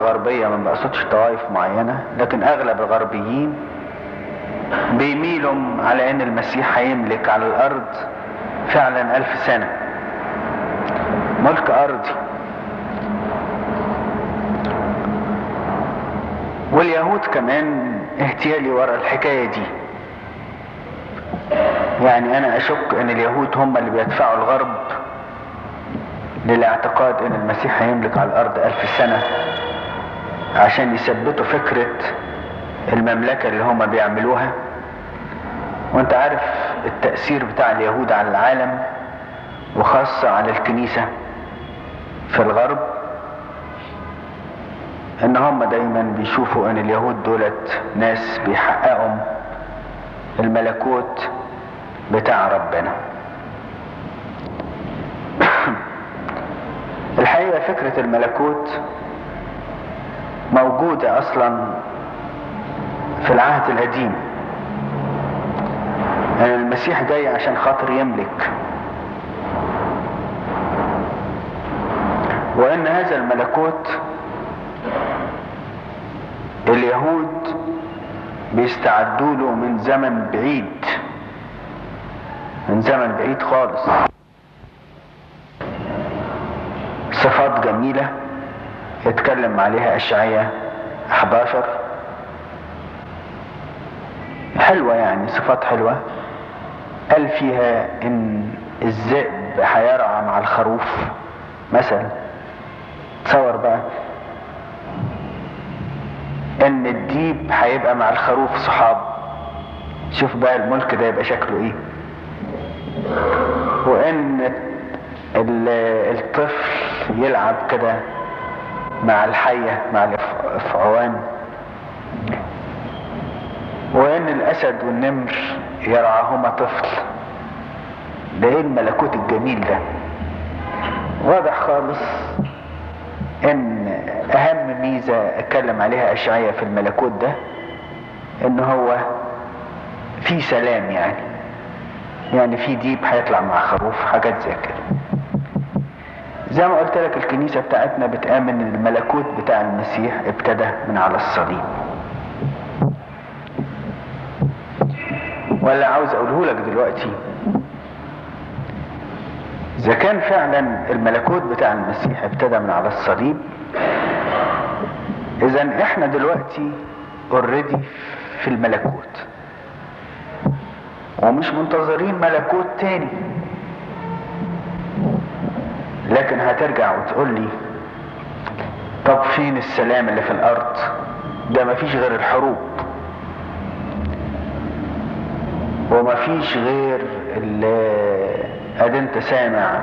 غربية ما بقصدش طوائف معينة لكن اغلب الغربيين بيميلوا على ان المسيح هيملك على الارض فعلا الف سنة ملك ارضي واليهود كمان اهتيالي ورا الحكاية دي يعني انا اشك ان اليهود هم اللي بيدفعوا الغرب للاعتقاد ان المسيح هيملك على الارض الف سنة عشان يثبتوا فكرة المملكة اللي هم بيعملوها وانت عارف التأثير بتاع اليهود على العالم وخاصة على الكنيسة في الغرب ان هم دايما بيشوفوا ان اليهود دولت ناس بيحققوا الملكوت بتاع ربنا الحقيقة فكرة الملكوت موجودة اصلا في العهد القديم يعني المسيح جاي عشان خاطر يملك وان هذا الملكوت اليهود بيستعدوا له من زمن بعيد من زمن بعيد خالص صفات جميلة يتكلم عليها اشعياء 11 حلوة يعني صفات حلوة قال فيها ان الذئب هيرعى مع الخروف مثلا تصور بقى ان الديب هيبقى مع الخروف صحاب شوف بقى الملك ده يبقى شكله ايه وان الطفل يلعب كده مع الحية مع الافعوان وان الاسد والنمر يرعاهما طفل ده ايه الملكوت الجميل ده واضح خالص ان اهم ميزة اتكلم عليها اشعية في الملكوت ده ان هو في سلام يعني يعني في ديب هيطلع مع خروف حاجات زي كده زي ما قلت لك الكنيسة بتاعتنا بتآمن ان الملكوت بتاع المسيح ابتدى من على الصليب ولا عاوز اقوله لك دلوقتي اذا كان فعلا الملكوت بتاع المسيح ابتدى من على الصليب اذا احنا دلوقتي اوريدي في الملكوت ومش منتظرين ملكوت تاني لكن هترجع وتقول لي طب فين السلام اللي في الارض ده مفيش غير الحروب ومفيش غير اللي ادي انت سامع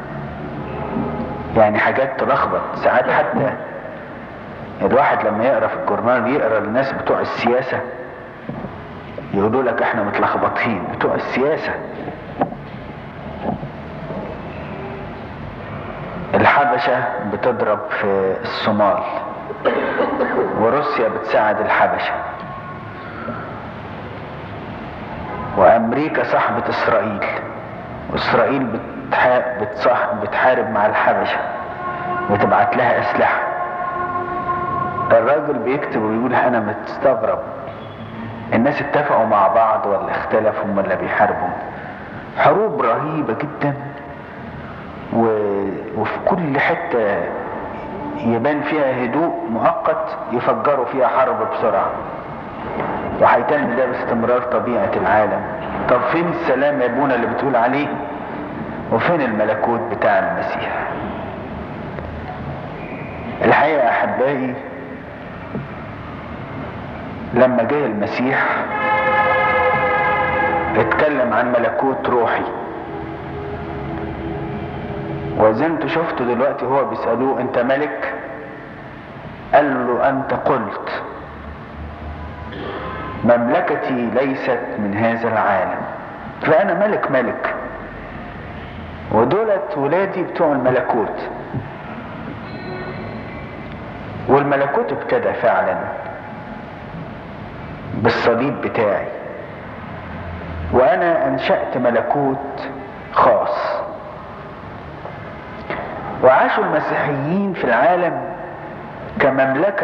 يعني حاجات تلخبط ساعات حتى الواحد لما يقرا في الجورنال يقرا الناس بتوع السياسه يقولوا لك احنا متلخبطين بتوع السياسه الحبشه بتضرب في الصومال وروسيا بتساعد الحبشه وامريكا صاحبه اسرائيل واسرائيل بتحارب مع الحبشه وتبعت لها اسلحه الراجل بيكتب ويقول انا مستغرب الناس اتفقوا مع بعض ولا اختلفوا ولا بيحاربوا حروب رهيبه جدا و... وفي كل حته يبان فيها هدوء مؤقت يفجروا فيها حرب بسرعه وهيتم ده باستمرار طبيعه العالم طب فين السلام يا ابونا اللي بتقول عليه وفين الملكوت بتاع المسيح الحقيقه احبائي لما جه المسيح اتكلم عن ملكوت روحي وزي انتوا شفتوا دلوقتي هو بيسألوه انت ملك قال له انت قلت مملكتي ليست من هذا العالم فانا ملك ملك ودولت ولادي بتوع الملكوت والملكوت ابتدى فعلا بالصليب بتاعي وانا انشأت ملكوت خاص وعاشوا المسيحيين في العالم كمملكة